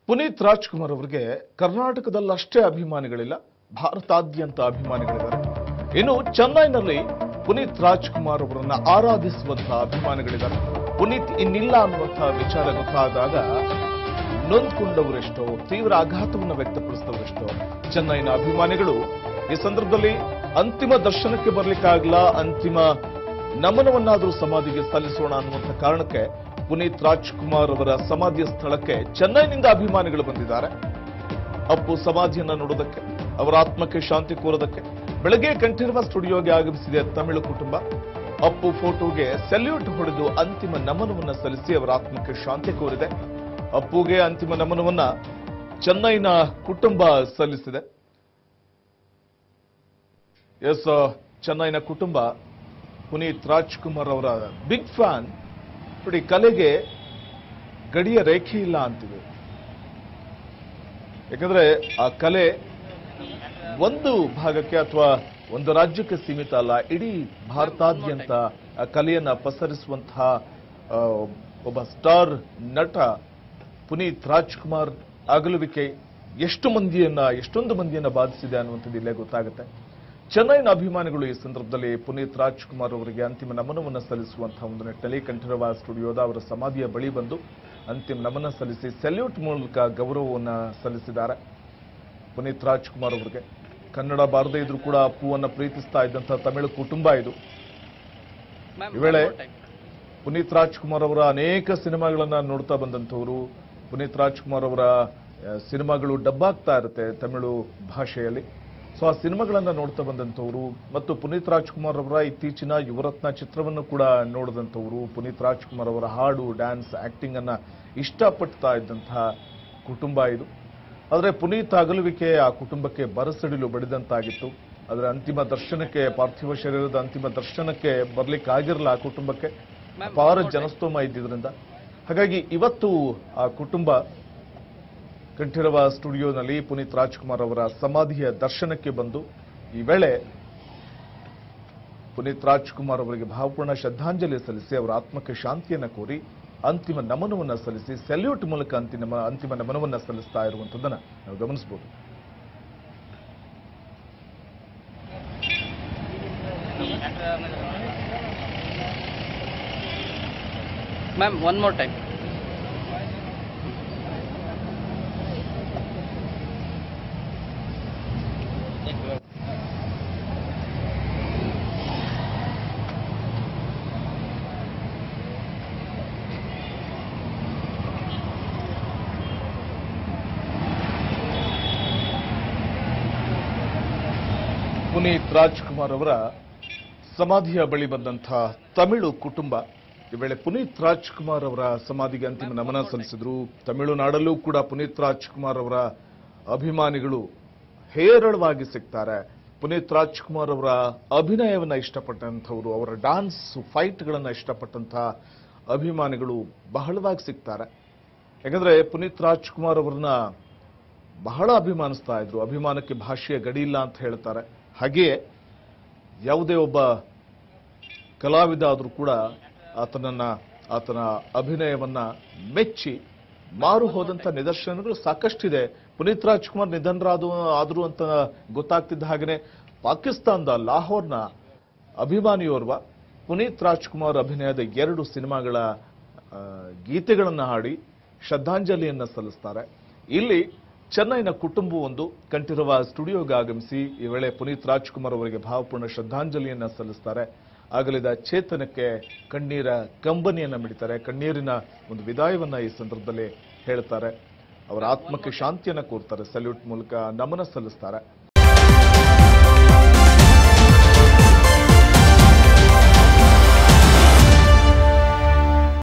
ಪುನೀತ್ ರಾಜ್ಕುಮಾರ್ ಅವರಿಗೆ ಕರ್ನಾಟಕದಲ್ಲಷ್ಟೇ ಅಭಿಮಾನಿಗಳಿಲ್ಲ ಭಾರತಾದ್ಯಂತ ಅಭಿಮಾನಿಗಳಿದ್ದಾರೆ ಇನ್ನು ಚೆನ್ನೈನಲ್ಲಿ ಪುನೀತ್ ರಾಜ್ಕುಮಾರ್ ಅವರನ್ನ ಆರಾಧಿಸುವಂತಹ ಅಭಿಮಾನಿಗಳಿದ್ದಾರೆ ಪುನೀತ್ ಇನ್ನಿಲ್ಲ ಅನ್ನುವಂತಹ ವಿಚಾರ ಗೊತ್ತಾದಾಗ ನೊಂದ್ಕೊಂಡವರೆಷ್ಟೋ ತೀವ್ರ ಆಘಾತವನ್ನು ವ್ಯಕ್ತಪಡಿಸಿದವರೆಷ್ಟೋ ಚೆನ್ನೈನ ಅಭಿಮಾನಿಗಳು ಈ ಸಂದರ್ಭದಲ್ಲಿ ಅಂತಿಮ ದರ್ಶನಕ್ಕೆ ಬರ್ಲಿಕ್ಕಾಗಲ್ಲ ಅಂತಿಮ ನಮನವನ್ನಾದರೂ ಸಮಾಧಿಗೆ ಸಲ್ಲಿಸೋಣ ಅನ್ನುವಂಥ ಕಾರಣಕ್ಕೆ ಪುನೀತ್ ರಾಜ್ಕುಮಾರ್ ಅವರ ಸಮಾಧಿಯ ಸ್ಥಳಕ್ಕೆ ಚೆನ್ನೈನಿಂದ ಅಭಿಮಾನಿಗಳು ಬಂದಿದ್ದಾರೆ ಅಪ್ಪು ಸಮಾಧಿಯನ್ನ ನೋಡೋದಕ್ಕೆ ಅವರ ಆತ್ಮಕ್ಕೆ ಶಾಂತಿ ಕೋರೋದಕ್ಕೆ ಬೆಳಗ್ಗೆ ಕಂಠೀರವ ಸ್ಟುಡಿಯೋಗೆ ಆಗಮಿಸಿದೆ ತಮಿಳು ಕುಟುಂಬ ಅಪ್ಪು ಫೋಟೋಗೆ ಸೆಲ್ಯೂಟ್ ಹೊಡೆದು ಅಂತಿಮ ನಮನವನ್ನ ಸಲ್ಲಿಸಿ ಅವರ ಆತ್ಮಕ್ಕೆ ಶಾಂತಿ ಕೋರಿದೆ ಅಪ್ಪುಗೆ ಅಂತಿಮ ನಮನವನ್ನ ಚೆನ್ನೈನ ಕುಟುಂಬ ಸಲ್ಲಿಸಿದೆ ಎಸ್ ಚೆನ್ನೈನ ಕುಟುಂಬ ಪುನೀತ್ ರಾಜ್ಕುಮಾರ್ ಅವರ ಬಿಗ್ ಫ್ಯಾನ್ ನೋಡಿ ಕಲೆಗೆ ಗಡಿಯ ರೇಖೆ ಇಲ್ಲ ಅಂತಿದೆ ಯಾಕಂದ್ರೆ ಆ ಕಲೆ ಒಂದು ಭಾಗಕ್ಕೆ ಅಥವಾ ಒಂದು ರಾಜ್ಯಕ್ಕೆ ಸೀಮಿತ ಅಲ್ಲ ಇಡೀ ಭಾರತಾದ್ಯಂತ ಆ ಕಲೆಯನ್ನ ಪಸರಿಸುವಂತಹ ಆ, ಒಬ್ಬ ಸ್ಟಾರ್ ನಟ ಪುನೀತ್ ರಾಜ್ಕುಮಾರ್ ಅಗಲುವಿಕೆ ಎಷ್ಟು ಮಂದಿಯನ್ನ ಎಷ್ಟೊಂದು ಮಂದಿಯನ್ನ ಬಾಧಿಸಿದೆ ಅನ್ನುವಂಥದ್ದು ಇಲ್ಲೇ ಗೊತ್ತಾಗುತ್ತೆ ಚೆನ್ನೈನ ಅಭಿಮಾನಿಗಳು ಈ ಸಂದರ್ಭದಲ್ಲಿ ಪುನೀತ್ ರಾಜ್ಕುಮಾರ್ ಅವರಿಗೆ ಅಂತಿಮ ನಮನವನ್ನು ಸಲ್ಲಿಸುವಂತಹ ಒಂದು ನಿಟ್ಟಿನಲ್ಲಿ ಕಂಠೀರವ ಸ್ಟುಡಿಯೋದ ಅವರ ಸಮಾಧಿಯ ಬಳಿ ಬಂದು ಅಂತಿಮ ನಮನ ಸಲ್ಲಿಸಿ ಸೆಲ್ಯೂಟ್ ಮೂಲಕ ಗೌರವವನ್ನು ಸಲ್ಲಿಸಿದ್ದಾರೆ ಪುನೀತ್ ರಾಜ್ಕುಮಾರ್ ಅವರಿಗೆ ಕನ್ನಡ ಬಾರದೇ ಇದ್ರೂ ಕೂಡ ಅಪ್ಪುವನ್ನ ಪ್ರೀತಿಸ್ತಾ ಇದ್ದಂತಹ ತಮಿಳು ಕುಟುಂಬ ಇದು ಈ ವೇಳೆ ಪುನೀತ್ ರಾಜ್ಕುಮಾರ್ ಅವರ ಅನೇಕ ಸಿನಿಮಾಗಳನ್ನ ನೋಡ್ತಾ ಬಂದಂಥವರು ಪುನೀತ್ ರಾಜ್ಕುಮಾರ್ ಅವರ ಆ, ಸಿನಿಮಾಗಳು ಡಬ್ಬಾಗ್ತಾ ಇರುತ್ತೆ ತಮಿಳು ಭಾಷೆಯಲ್ಲಿ ಸೊ ಆ ಸಿನಿಮಾಗಳನ್ನ ನೋಡ್ತಾ ಬಂದಂಥವರು ಮತ್ತು ಪುನೀತ್ ರಾಜ್ಕುಮಾರ್ ಅವರ ಇತ್ತೀಚಿನ ಯುವರತ್ನ ಚಿತ್ರವನ್ನು ಕೂಡ ನೋಡಿದಂಥವರು ಪುನೀತ್ ರಾಜ್ಕುಮಾರ್ ಅವರ ಹಾಡು ಡ್ಯಾನ್ಸ್ ಆಕ್ಟಿಂಗ್ ಅನ್ನ ಇಷ್ಟಪಡ್ತಾ ಇದ್ದಂತಹ ಕುಟುಂಬ ಇದು ಆದರೆ ಪುನೀತ್ ಅಗಲುವಿಕೆ ಆ ಕುಟುಂಬಕ್ಕೆ ಬರಸಿಡಿಲು ಬಡಿದಂತಾಗಿತ್ತು ಅದರ ಅಂತಿಮ ದರ್ಶನಕ್ಕೆ ಪಾರ್ಥಿವ ಶರೀರದ ಅಂತಿಮ ದರ್ಶನಕ್ಕೆ ಬರ್ಲಿಕ್ಕೆ ಆಗಿರಲ್ಲ ಆ ಕುಟುಂಬಕ್ಕೆ ಅಪಾರ ಜನಸ್ತೋಮ ಇದ್ದಿದ್ರಿಂದ ಹಾಗಾಗಿ ಇವತ್ತು ಆ ಕುಟುಂಬ ಕಂಠೀರವ ಸ್ಟುಡಿಯೋನಲ್ಲಿ ಪುನೀತ್ ರಾಜ್ಕುಮಾರ್ ಅವರ ಸಮಾಧಿಯ ದರ್ಶನಕ್ಕೆ ಬಂದು ಈ ವೇಳೆ ಪುನೀತ್ ರಾಜ್ಕುಮಾರ್ ಅವರಿಗೆ ಭಾವಪೂರ್ಣ ಶ್ರದ್ಧಾಂಜಲಿ ಸಲ್ಲಿಸಿ ಅವರ ಆತ್ಮಕ್ಕೆ ಶಾಂತಿಯನ್ನ ಕೋರಿ ಅಂತಿಮ ನಮನವನ್ನ ಸಲ್ಲಿಸಿ ಸೆಲ್ಯೂಟ್ ಮೂಲಕ ಅಂತಿಮ ಅಂತಿಮ ನಮನವನ್ನ ಸಲ್ಲಿಸ್ತಾ ಇರುವಂತದ್ದನ್ನ ನಾವು ಗಮನಿಸಬಹುದು ma'am one more time Puneeth Rajkumar ಅವರ ಸಮಾಧಿಯ ಬಳಿ ಬಂದಂತಹ ತಮಿಳು ಕುಟುಂಬ ಈ ವೇಳೆ ಪುನೀತ್ ರಾಜ್ಕುಮಾರ್ ಅವರ ಸಮಾಧಿಗೆ ಅಂತಿಮ ನಮನ ಸಲ್ಲಿಸಿದ್ರು ತಮಿಳುನಾಡಲ್ಲೂ ಕೂಡ ಪುನೀತ್ ರಾಜ್ಕುಮಾರ್ ಅವರ ಅಭಿಮಾನಿಗಳು ಹೇರಳವಾಗಿ ಸಿಗ್ತಾರೆ ಪುನೀತ್ ರಾಜ್ಕುಮಾರ್ ಅವರ ಅಭಿನಯವನ್ನ ಇಷ್ಟಪಟ್ಟಂಥವರು ಅವರ ಡಾನ್ಸ್ ಫೈಟ್ಗಳನ್ನ ಇಷ್ಟಪಟ್ಟಂತಹ ಅಭಿಮಾನಿಗಳು ಬಹಳವಾಗಿ ಸಿಗ್ತಾರೆ ಯಾಕಂದ್ರೆ ಪುನೀತ್ ರಾಜ್ಕುಮಾರ್ ಅವರನ್ನ ಬಹಳ ಅಭಿಮಾನಿಸ್ತಾ ಇದ್ರು ಅಭಿಮಾನಕ್ಕೆ ಭಾಷೆಯ ಗಡಿ ಇಲ್ಲ ಅಂತ ಹೇಳ್ತಾರೆ ಹಾಗೆಯೇ ಯಾವುದೇ ಒಬ್ಬ ಕಲಾವಿದ ಆದರೂ ಕೂಡ ಆತನನ್ನ ಆತನ ಅಭಿನಯವನ್ನ ಮೆಚ್ಚಿ ಮಾರು ಹೋದಂತ ನಿದರ್ಶನಗಳು ಸಾಕಷ್ಟಿದೆ ಪುನೀತ್ ರಾಜ್ಕುಮಾರ್ ನಿಧನರಾದ ಆದ್ರು ಅಂತ ಗೊತ್ತಾಗ್ತಿದ್ದ ಹಾಗೆಯೇ ಪಾಕಿಸ್ತಾನದ ಲಾಹೋರ್ನ ಅಭಿಮಾನಿಯೋರ್ವ ಪುನೀತ್ ರಾಜ್ಕುಮಾರ್ ಅಭಿನಯದ ಎರಡು ಸಿನಿಮಾಗಳ ಆ, ಗೀತೆಗಳನ್ನ ಹಾಡಿ ಶ್ರದ್ಧಾಂಜಲಿಯನ್ನ ಸಲ್ಲಿಸ್ತಾರೆ ಇಲ್ಲಿ ಚೆನ್ನೈನ ಕುಟುಂಬವೊಂದು ಕಂಠೀರವ ಸ್ಟುಡಿಯೋಗೆ ಆಗಮಿಸಿ ಈ ವೇಳೆ ಪುನೀತ್ ರಾಜ್ಕುಮಾರ್ ಅವರಿಗೆ ಭಾವಪೂರ್ಣ ಶ್ರದ್ಧಾಂಜಲಿಯನ್ನ ಸಲ್ಲಿಸ್ತಾರೆ ಆಗಲಿದ ಚೇತನಕ್ಕೆ ಕಣ್ಣೀರ ಕಂಬನಿಯನ್ನ ಮಿಡಿತಾರೆ ಕಣ್ಣೀರಿನ ಒಂದು ವಿದಾಯವನ್ನ ಈ ಸಂದರ್ಭದಲ್ಲಿ ಹೇಳ್ತಾರೆ ಅವರ ಆತ್ಮಕ್ಕೆ ಶಾಂತಿಯನ್ನ ಕೋರ್ತಾರೆ ಸಲ್ಯೂಟ್ ಮೂಲಕ ನಮನ ಸಲ್ಲಿಸ್ತಾರೆ